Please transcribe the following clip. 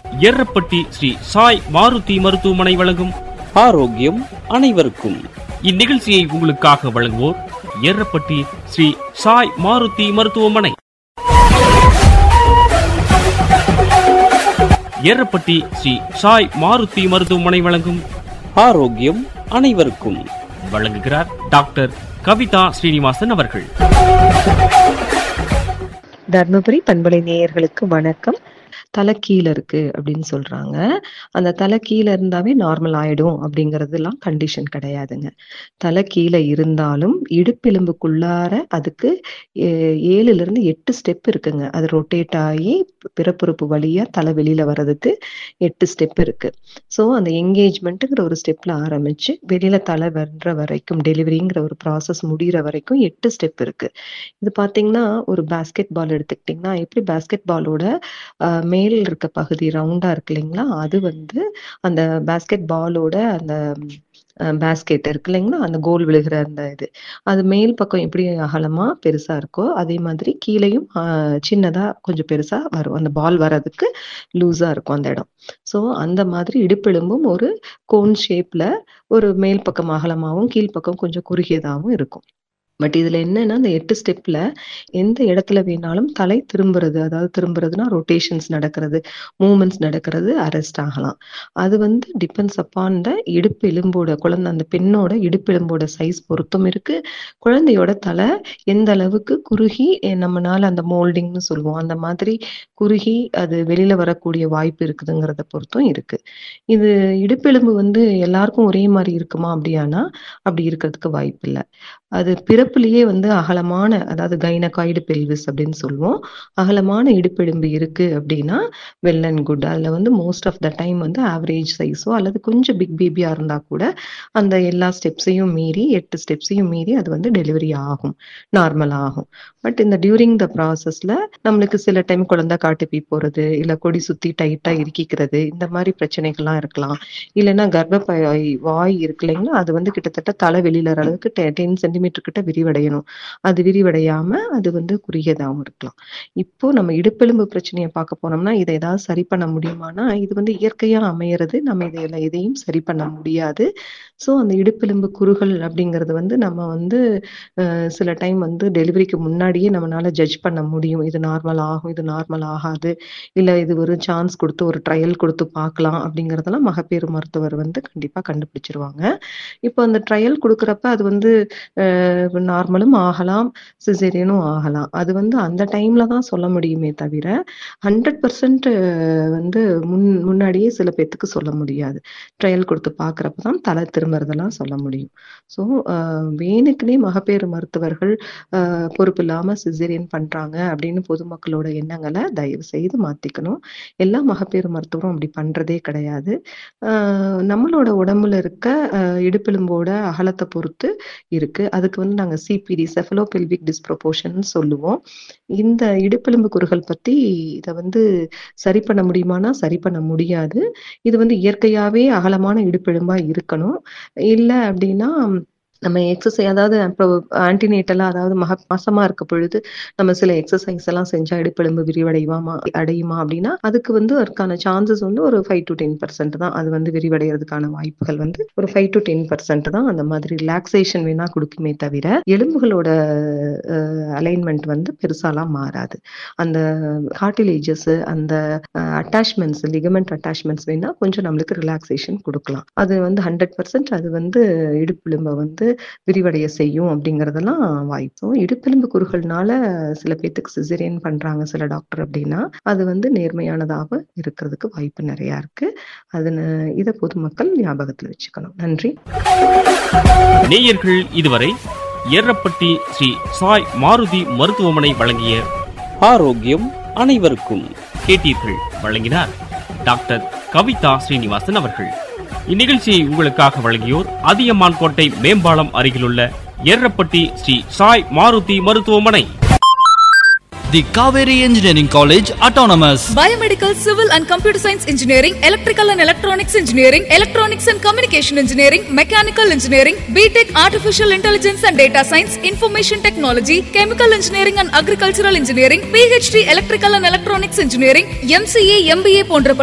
எர்ரப்பட்டி ஸ்ரீ சாய் மாருதி மருத்துவமனை வழங்கும் ஆரோக்கியம் அனைவருக்கும் இந்நிகழ்ச்சியை உங்களுக்காக வழங்குவோர் எர்ரப்பட்டி ஸ்ரீ சாய் மாருதி மருத்துவமனை எர்ரப்பட்டி ஸ்ரீ சாய் மாருதி மருத்துவமனை வழங்கும் ஆரோக்கியம் அனைவருக்கும் வழங்குகிறார் டாக்டர் கவிதா ஸ்ரீனிவாசன் அவர்கள் தர்மபுரி பண்பலை நேயர்களுக்கு வணக்கம் தலை கீழே இருக்கு அப்படின்னு சொல்றாங்க அந்த தலை கீழே இருந்தாவே நார்மல் ஆயிடும் அப்படிங்கறதுலாம் கண்டிஷன் கிடையாதுங்க தலை கீழே இருந்தாலும் இடுப்பெலும்புக்குள்ளார அதுக்கு ஏ- ஏழுல இருந்து எட்டு ஸ்டெப் இருக்குங்க அது ரொட்டேட் ஆகி பிறப்புறுப்பு வழியா தலை வெளியில வர்றதுக்கு எட்டு ஸ்டெப் இருக்கு ஸோ அந்த என்கேஜ்மெண்ட்டுங்கிற ஒரு ஸ்டெப்ல ஆரம்பிச்சு வெளியில தலை வர்ற வரைக்கும் டெலிவரிங்கிற ஒரு ப்ராசஸ் முடியிற வரைக்கும் எட்டு ஸ்டெப் இருக்கு இது பாத்தீங்கன்னா ஒரு பாஸ்கெட் பால் எடுத்துக்கிட்டிங்கன்னா எப்படி பாஸ்கெட் பாலோட மேல் இருக்க பகுதி ரவுண்டா இருக்கு இல்லைங்களா அது வந்து அந்த பாஸ்கெட் பாலோட அந்த பேஸ்கெட் இருக்கு இல்லைங்களா அந்த கோல் விழுகிற அந்த இது அது மேல் பக்கம் எப்படி அகலமா பெருசா இருக்கோ அதே மாதிரி கீழேயும் ஆஹ், சின்னதா கொஞ்சம் பெருசா வரும் அந்த பால் வர்றதுக்கு லூஸா இருக்கும் அந்த இடம் ஸோ அந்த மாதிரி இடுப்பெலும்பும் ஒரு கோன் ஷேப்ல ஒரு மேல் பக்கம் அகலமாவும் கீழ்ப்பக்கம் கொஞ்சம் குறுகியதாகவும் இருக்கும் பட் இதுல என்னன்னா அந்த எட்டு ஸ்டெப்ல எந்த இடத்துல வேணாலும் தலை திரும்புறது அதாவது திரும்புறதுன்னா ரொட்டேஷன்ஸ் நடக்கிறது மூமெண்ட்ஸ் நடக்கிறது அரெஸ்ட் ஆகலாம் அது வந்து டிபெண்ட்ஸ் அப்பான் த இடுப்பு எலும்போட குழந்தை அந்த பெண்ணோட இடுப்பு எலும்போட சைஸ் பொறுத்தும் இருக்கு குழந்தையோட தலை எந்த அளவுக்கு குறுகி அஹ் நம்மனால அந்த மோல்டிங்னு சொல்லுவோம் அந்த மாதிரி குறுகி அது வெளியில வரக்கூடிய வாய்ப்பு இருக்குதுங்கிறத பொறுத்தும் இருக்கு இது இடுப்பெலும்பு வந்து எல்லாருக்கும் ஒரே மாதிரி இருக்குமா அப்படியானா அப்படி இருக்கிறதுக்கு வாய்ப்பு இல்லை அது பிறப்புலயே வந்து அகலமான அதாவது கைனகாய்டு பெல்விஸ் அப்படின்னு சொல்லுவோம் அகலமான இடுப்பெலும்பு இருக்கு அப்படின்னா வெல் அண்ட் குட் அதுல வந்து மோஸ்ட் ஆஃப் த டைம் வந்து ஆவரேஜ் சைஸோ அல்லது கொஞ்சம் பிக் பேபியா இருந்தா கூட அந்த எல்லா ஸ்டெப்ஸையும் மீறி எட்டு ஸ்டெப்ஸையும் மீறி அது வந்து டெலிவரி ஆகும் நார்மல் ஆகும் பட் இந்த டியூரிங் த ப்ராசஸ்ல நம்மளுக்கு சில டைம் குழந்தை காட்டுப்பி போறது இல்ல கொடி சுத்தி டைட்டா இறுக்கிக்கிறது இந்த மாதிரி பிரச்சனைகள்லாம் இருக்கலாம் இல்லைன்னா கர்ப்பப்பை வாய் இருக்கு இல்லைங்களா அது வந்து கிட்டத்தட்ட தலை வெளியில வர அளவுக்கு டென் சென்டிமீட்டர் கிட்ட விரிவடையணும் அது விரிவடையாம அது வந்து குறுகியதாகவும் இருக்கலாம் இப்போ நம்ம இடுப்பெலும்பு பிரச்சனையை பார்க்க போனோம்னா இதை ஏதாவது சரி பண்ண முடியுமானா இது வந்து இயற்கையா அமையறது நம்ம இதையில எதையும் சரி பண்ண முடியாது ஸோ அந்த இடுப்பெலும்பு குறுகல் அப்படிங்கிறது வந்து நம்ம வந்து அஹ், சில டைம் வந்து டெலிவரிக்கு முன்னாடியே நம்மளால ஜட்ஜ் பண்ண முடியும் இது நார்மல் ஆகும் இது நார்மல் ஆகாது இல்ல இது ஒரு சான்ஸ் கொடுத்து ஒரு ட்ரையல் கொடுத்து பார்க்கலாம் அப்படிங்கறதெல்லாம் மகப்பேறு மருத்துவர் வந்து கண்டிப்பா கண்டுபிடிச்சிருவாங்க இப்போ அந்த ட்ரையல் கொடுக்கறப்ப அது வந்து நார்மலும் ஆகலாம் சிசேரியனும் ஆகலாம் அது வந்து அந்த டைம்ல தான் சொல்ல முடியுமே தவிர ஹண்ட்ரட் பர்சன்ட் வந்து முன் முன்னாடியே சில பேத்துக்கு சொல்ல முடியாது ட்ரையல் கொடுத்து பார்க்கறப்ப தான் தலை திரும்புறதெல்லாம் சொல்ல முடியும் ஸோ வேணுக்குனே மகப்பேறு மருத்துவர்கள் ஆஹ், பொறுப்பில்லாம சிசேரியன் பண்றாங்க அப்படின்னு பொதுமக்களோட எண்ணங்களை தயவு செய்து மாத்திக்கணும் எல்லா மகப்பேறு மருத்துவரும் அப்படி பண்றதே கிடையாது ஆஹ், நம்மளோட உடம்புல இருக்க ஆஹ், இடுப்பெலும்போட அகலத்தை பொறுத்து இருக்கு அதுக்கு வந்து நாங்க சிபிடி செஃபலோபெல்விக் டிஸ்ப்ரொபோர்ஷன் சொல்லுவோம் இந்த இடுப்பெலும்பு குறுகல் பத்தி இதை வந்து சரி பண்ண முடியுமானா சரி பண்ண முடியாது இது வந்து இயற்கையாவே அகலமான இடுப்பெலும்பா இருக்கணும் இல்ல அப்படின்னா நம்ம எக்ஸசைஸ் அதாவது இப்போ ஆன்டினேட்டலா அதாவது மக மாசமா இருக்க பொழுது நம்ம சில எக்ஸசைஸ் எல்லாம் செஞ்சா இடுப்பெலும்பு விரிவடையுமா அடையுமா அப்படின்னா அதுக்கு வந்து அதற்கான சான்சஸ் வந்து ஒரு ஃபைவ் டு டென் பர்சன்ட் தான் அது வந்து விரிவடைகிறதுக்கான வாய்ப்புகள் வந்து ஒரு ஃபைவ் டு டென் பர்சன்ட் தான் அந்த மாதிரி ரிலாக்ஸேஷன் வேணா கொடுக்குமே தவிர எலும்புகளோட அலைன்மெண்ட் வந்து பெருசாலாம் மாறாது அந்த கார்டிலேஜஸ் அந்த அட்டாச்மெண்ட்ஸ் லிகமெண்ட் அட்டாச்மெண்ட்ஸ் வேணா கொஞ்சம் நம்மளுக்கு ரிலாக்ஸேஷன் கொடுக்கலாம் அது வந்து ஹண்ட்ரட் பர்சன்ட் அது வந்து இடுப்பெலும்பை வந்து விரிவடைய செய்யும் அப்படிங்கறதெல்லாம் வாய்ப்பு இடுப்பெலும்பு குறுகல்னால சில பேத்துக்கு சிசேரியன் பண்றாங்க சில டாக்டர் அப்படின்னா அது வந்து நேர்மையானதாக இருக்கிறதுக்கு வாய்ப்பு நிறைய இருக்கு அது இதை பொதுமக்கள் ஞாபகத்துல வச்சுக்கணும் நன்றி நேயர்கள் இதுவரை எர்ரப்பட்டி ஸ்ரீ சாய் மாருதி மருத்துவமனை வழங்கிய ஆரோக்கியம் அனைவருக்கும் கேட்டீர்கள் வழங்கினார் டாக்டர் கவிதா ஸ்ரீனிவாசன் அவர்கள் இந்நிகழ்ச்சியை உங்களுக்காக வழங்கியோர் அதியமான் கோட்டை மேம்பாலம் அருகிலுள்ள எர்ரப்பட்டி ஸ்ரீ சாய் மாருதி மருத்துவமனை The Kaveri Engineering College Autonomous. Biomedical, Civil and Computer Science Engineering, Electrical and Electronics Engineering, Electronics and Communication Engineering, Mechanical Engineering, BTech Artificial Intelligence and Data Science, Information Technology, Chemical Engineering and Agricultural Engineering, PhD Electrical and Electronics Engineering, MCA, MBA போன்ற